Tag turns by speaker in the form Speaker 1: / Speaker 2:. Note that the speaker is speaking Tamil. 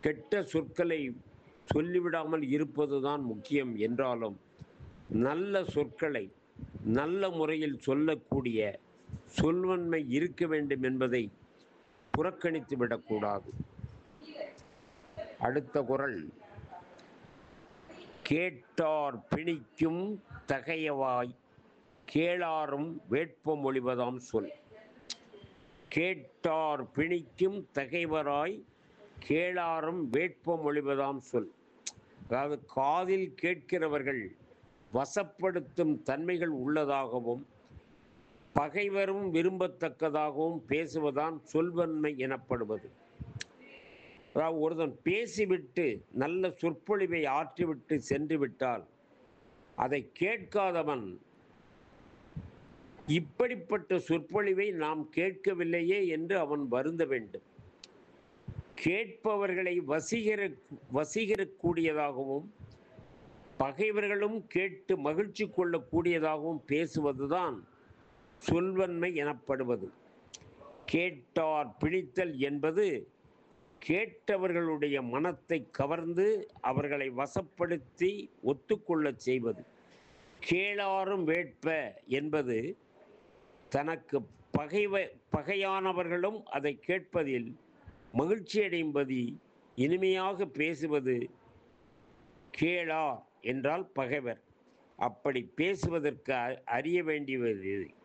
Speaker 1: கெட்ட சொற்களை சொல்லிவிடாமல் இருப்பதுதான் முக்கியம் என்றாலும் நல்ல சொற்களை நல்ல முறையில் சொல்லக்கூடிய சொல்வன்மை இருக்க வேண்டும் என்பதை புறக்கணித்து விடக்கூடாது அடுத்த குரல் கேட்டார் பிணிக்கும் தகையவாய் கேளாரும் வேட்பமொழிவதாம் சொல் கேட்டார் பிணிக்கும் தகைவராய் கேளாரும் வேட்பமொழிவதாம் சொல் அதாவது காதில் கேட்கிறவர்கள் வசப்படுத்தும் தன்மைகள் உள்ளதாகவும் பகைவரும் விரும்பத்தக்கதாகவும் பேசுவதான் சொல்வன்மை எனப்படுவது அதாவது ஒருவன் பேசிவிட்டு நல்ல சொற்பொழிவை ஆற்றிவிட்டு சென்று விட்டால் அதை கேட்காதவன் இப்படிப்பட்ட சொற்பொழிவை நாம் கேட்கவில்லையே என்று அவன் வருந்த வேண்டும் கேட்பவர்களை வசீகர வசீகரக்கூடியதாகவும் பகைவர்களும் கேட்டு மகிழ்ச்சி கொள்ளக்கூடியதாகவும் பேசுவதுதான் சொல்வன்மை எனப்படுவது கேட்டார் பிடித்தல் என்பது கேட்டவர்களுடைய மனத்தை கவர்ந்து அவர்களை வசப்படுத்தி ஒத்துக்கொள்ளச் செய்வது கேளாரும் வேட்ப என்பது தனக்கு பகைவ பகையானவர்களும் அதை கேட்பதில் மகிழ்ச்சி அடையும்படி இனிமையாக பேசுவது கேளார் என்றால் பகைவர் அப்படி பேசுவதற்கு அ- அறிய வேண்டியது